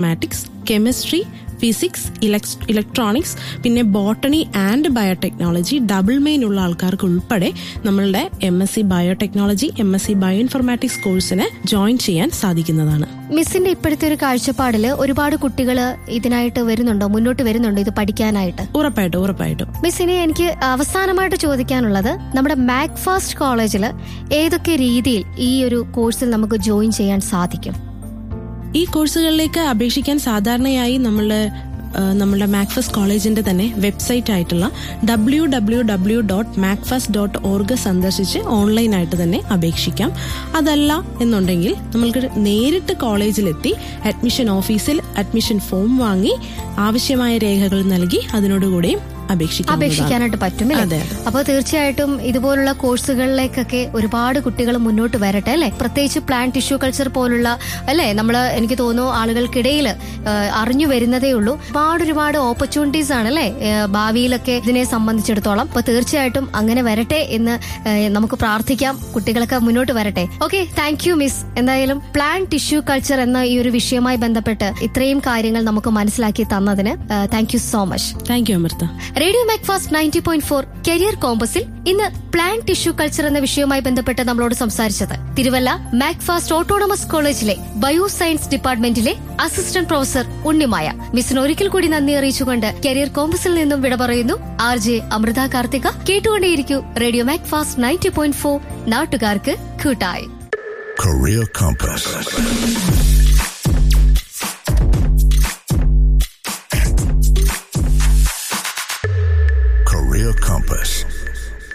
മാറ്റിക്സ് chemistry physics electronics പിന്നെ botany and biotechnology double main ഉള്ള ആൾക്കാർക്ക് ഉൾപ്പെടെ നമ്മളുടെ M S C biotechnology M S C bioinformatics കോഴ്സിന് ജോയിൻ ചെയ്യാൻ സാധിക്കുന്നതാണ് മിസ്സിന്റെ ഇപ്പോഴത്തെ ഒരു കാഴ്ചപ്പാടില് ഒരുപാട് കുട്ടികൾ ഇതിനായിട്ട് വരുന്നുണ്ടോ മുന്നോട്ട് വരുന്നുണ്ടോ ഇത് പഠിക്കാനായിട്ട് ഉറപ്പായിട്ടും ഉറപ്പായിട്ടും മിസ് ഇനി എനിക്ക് അവസാനമായിട്ട് ചോദിക്കാനുള്ളത് നമ്മുടെ മാക് ഫാസ്റ്റ് കോളേജിൽ ഏതൊക്കെ രീതിയിൽ ഈ ഒരു കോഴ്സിൽ നമുക്ക് ജോയിൻ ചെയ്യാൻ സാധിക്കും ഈ കോഴ്സുകളിലേക്ക് അപേക്ഷിക്കാൻ സാധാരണയായി നമ്മൾ നമ്മുടെ മാക്ഫസ് കോളേജിന്റെ തന്നെ വെബ്സൈറ്റ് ആയിട്ടുള്ള W W W dot Macfast dot org സന്ദർശിച്ച് ഓൺലൈനായിട്ട് തന്നെ അപേക്ഷിക്കാം അതല്ല എന്നുണ്ടെങ്കിൽ നമ്മൾക്ക് നേരിട്ട് കോളേജിലെത്തി അഡ്മിഷൻ ഓഫീസിൽ അഡ്മിഷൻ ഫോം വാങ്ങി ആവശ്യമായ രേഖകൾ നൽകി അതിനോടുകൂടിയും അപേക്ഷിക്കാം അപേക്ഷിക്കാനായിട്ട് പറ്റും അതെ, അല്ലേ അതെ. അപ്പോൾ തീർച്ചയായിട്ടും ഇതുപോലുള്ള കോഴ്സുകളിലേക്കൊക്കെ ഒരുപാട് കുട്ടികൾ മുന്നോട്ട് വരട്ടെ അല്ലെ പ്രത്യേകിച്ച് പ്ലാൻ ടിഷ്യൂ കൾച്ചർ പോലുള്ള അല്ലെ നമ്മൾ എനിക്ക് തോന്നുന്നു ആളുകൾക്കിടയിൽ അറിഞ്ഞു വരുന്നതേ ഉള്ളൂ ഒരുപാട് ഒരുപാട് ഓപ്പർച്യൂണിറ്റീസ് ആണ് അല്ലെ ഭാവിയിലൊക്കെ ഇതിനെ സംബന്ധിച്ചിടത്തോളം അപ്പൊ തീർച്ചയായിട്ടും അങ്ങനെ വരട്ടെ എന്ന് ഏഹ്, നമുക്ക് പ്രാർത്ഥിക്കാം കുട്ടികളൊക്കെ മുന്നോട്ട് വരട്ടെ ഓക്കെ താങ്ക് യു മിസ് എന്തായാലും പ്ലാൻ ടിഷ്യൂ കൾച്ചർ എന്ന ഈ ഒരു വിഷയവുമായി ബന്ധപ്പെട്ട് ഇത്രയും കാര്യങ്ങൾ നമുക്ക് മനസ്സിലാക്കി തന്നതിന് thank you so much thank you Amrita radio Macfast ninety point four career കോമ്പസിൽ ഇന്ന് പ്ലാൻ ടിഷ്യൂ കൾച്ചർ എന്ന വിഷയവുമായി ബന്ധപ്പെട്ട് നമ്മളോട് സംസാരിച്ചത് തിരുവല്ല മാക്ഫാസ്റ്റ് ഓട്ടോണമസ് കോളേജിലെ ബയോ സയൻസ് ഡിപ്പാർട്ട്മെന്റിലെ അസിസ്റ്റന്റ് പ്രൊഫസർ ഉണ്ണിമായ മിസ്സിന് ഒരിക്കൽ കൂടി നന്ദി അറിയിച്ചുകൊണ്ട് കരിയർ കോമ്പസിൽ നിന്നും വിട പറയുന്നു ആർ ജെ അമൃത കാർത്തിക കേട്ടുകൊണ്ടേയിരിക്കൂ radio Macfast ninety point four നാട്ടുകാർക്ക് കൂട്ടായി Career Compass. Career Compass.